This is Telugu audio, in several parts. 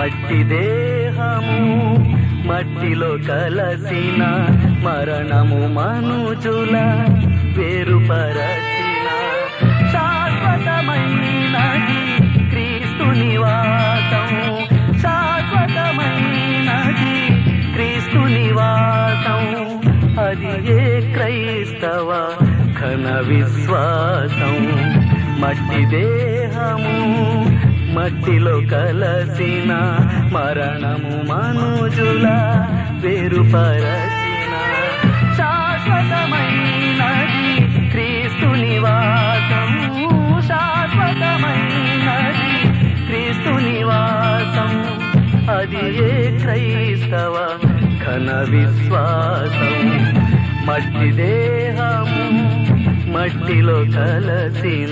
మట్టి దేహము మట్టిలో కలసిన మరణము మనుజుల వేరుపరచిన శాశ్వతమైనది క్రీస్తు నివాసం శాశ్వతమైనది క్రీస్తు నివాసం అది ఏ క్రైస్తవ ఘన విశ్వాసం మట్టి దేహము మట్టిలో కలసిన మరణము మనుజుల వేరుపరచిన శాశ్వతమైనది క్రీస్తు నివాసం శాశ్వతమైనది క్రీస్తు నివాసం అది ఏ క్రైస్తవ ఘన విశ్వాసం మట్టి దేహము మట్టిలో కలసిన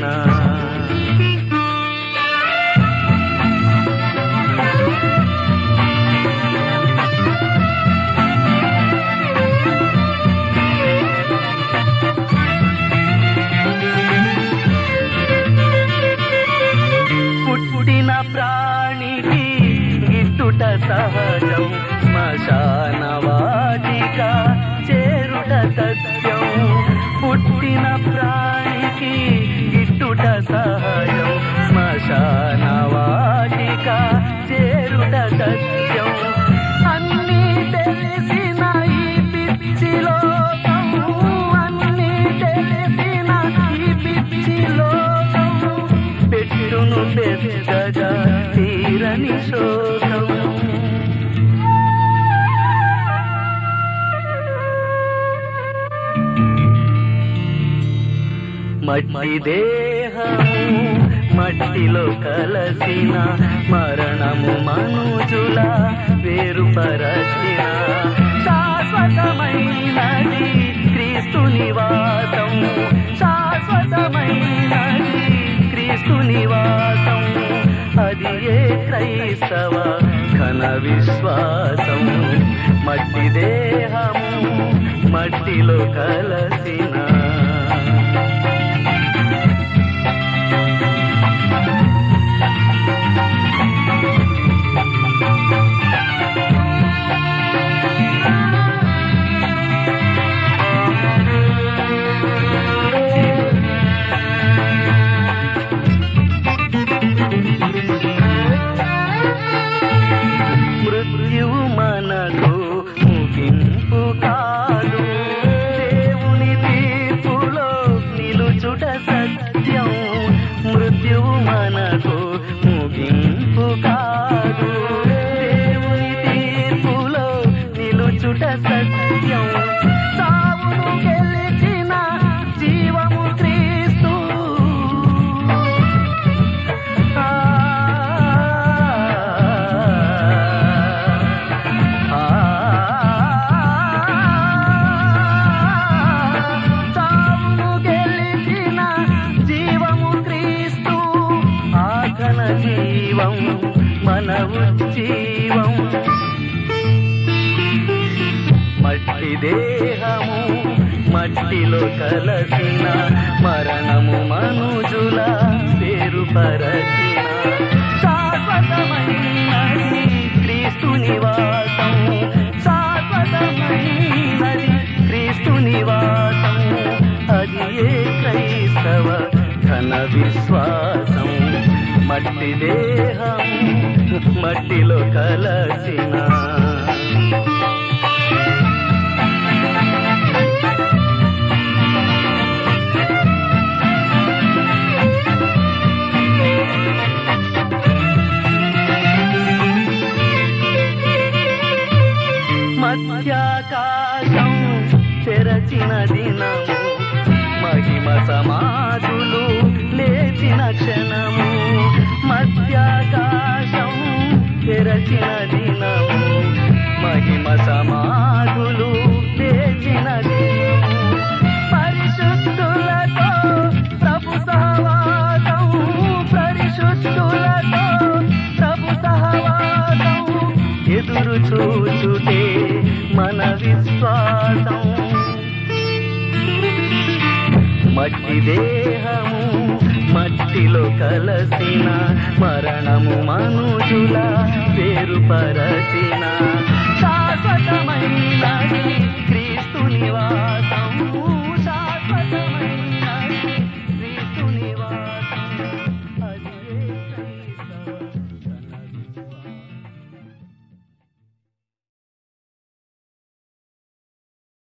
పుట్టిన ప్రాణికి గిట్టుట సహజం శ్మశానవాటిక చేరుట సత్యం పుట్టిన ప్రాణికి గిట్టుట సహజం శ్మశానవాటిక చేరుట సత్యం అన్నీ తెలిసిన ఈ పిచ్చి లోకం అన్నీ తెలిసిన ఈ పిచ్చి లోకం పెట్టును పెద్దగా తీరని శోకం మట్టి దేహము మట్టిలో కలసిన మరణము మనుజుల వేరుపరచిన శాశ్వతమైనది క్రీస్తు నివాసం శాశ్వతమైనది క్రీస్తు నివాసం అది ఏ క్రైస్తవ ఘన విశ్వాసం మట్టి దేహము మట్టిలో కలసిన మృత్యువు మనకు ముగింపు కాదు దేవుని తీర్పులో నిలుచుట సత్యం మృత్యువు మనకు ముగింపు కాదు దేవుని తీర్పులో నిలుచుట సత్యం సావును గెలిచిన జీవము క్రీస్తు ఆ తాము గెలిచిన జీవము క్రీస్తు ఆకన జీవం మన ఉజ్జీవం మట్టి దేహము మట్టిలో కలసిన మరణము మనుజుల పేరుపరచిన శాశ్వతమైనది క్రీస్తు నివాసం శాశ్వతమైనది క్రీస్తు నివాసం అది ఏ క్రైస్తవ ఘన విశ్వాసం మట్టి దేహం మట్టిలో కలసిన మధ్యాకాశం తెరచిన దినము మహిమ సమాధులు లేచిన క్షణము మధ్యాకాశం తెరచిన దినము మహిమ సమాధులు లేచిన దినము పరిశుద్ధులతో ప్రభు సహవాసం పరిశుద్ధులతో ప్రభు సహవాసం ఎదురు చూచుటే మన విశ్వాసం మట్టి దేహము మట్టిలో కలసిన మరణము మనుజుల వేరుపరచిన శాశ్వతమైనది క్రీస్తు నివాసం